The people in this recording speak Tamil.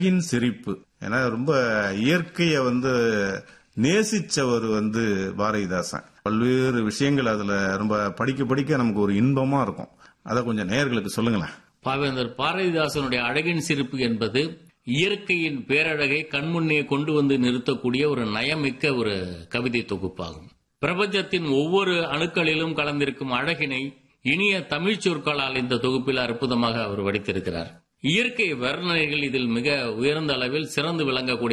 அழகின் சிரிப்பு ஏன்னா ரொம்ப இயற்கைய வந்து நேசிச்சவர் வந்து பாரதிதாசன் பல்வேறு விஷயங்கள் அதுல ரொம்ப படிக்க படிக்க நமக்கு ஒரு இன்பமா இருக்கும் அதை கொஞ்சம் நேயர்களுக்கு சொல்லுங்களேன் பாவேந்தர் பாரதிதாசனுடைய அழகின் சிரிப்பு என்பது இயற்கையின் பேரழகை கண்முன்னே கொண்டு வந்து நிறுத்தக்கூடிய ஒரு நயமிக்க ஒரு கவிதை தொகுப்பாகும் பிரபஞ்சத்தின் ஒவ்வொரு அணுக்களிலும் கலந்திருக்கும் அழகினை இனிய தமிழ்ச் சொற்களால் இந்த தொகுப்பில் அற்புதமாக அவர் வடித்திருக்கிறார் இயற்கை வர்ணனைகள் இதில் மிக உயர்ந்த அளவில் சிறந்து விளங்கக்கூடிய